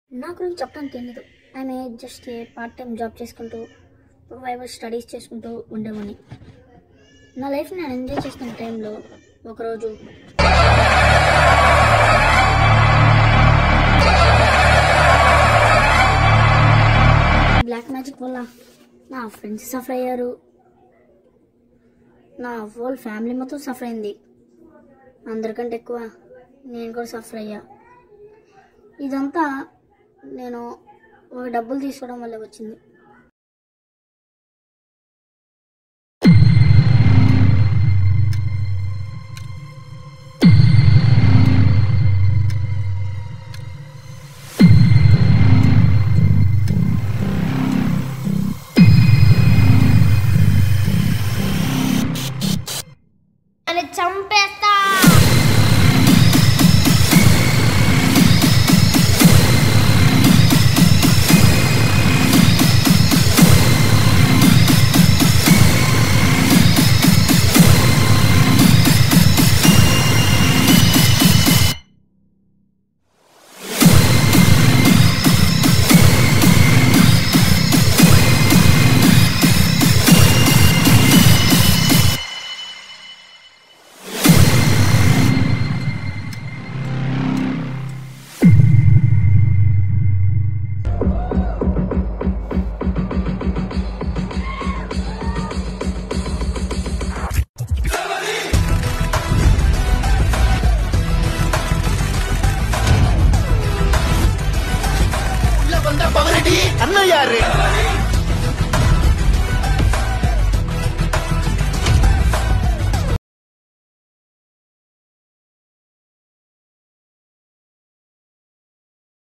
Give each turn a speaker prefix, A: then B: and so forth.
A: నా గురించి చెప్పడానికి తెలియదు ఆమె just a part time job చేసుకుంటూ వైవర్ స్టడీస్ చేసుకుంటూ ఉండేవాడిని నా లైఫ్ నేను ఎంజాయ్ చేస్తున్న టైంలో ఒకరోజు బ్లాక్ మ్యాజిక్ వల్ల నా ఫ్రెండ్స్ సఫర్ అయ్యారు నా హోల్ ఫ్యామిలీ మొత్తం సఫర్ అయింది అందరికంటే ఎక్కువ నేను కూడా సఫర్ అయ్యా ఇదంతా నేను ఒక డబ్బులు తీసుకోవడం వల్ల వచ్చింది
B: అని చంపేస్తా
C: அண்ணன் யாரு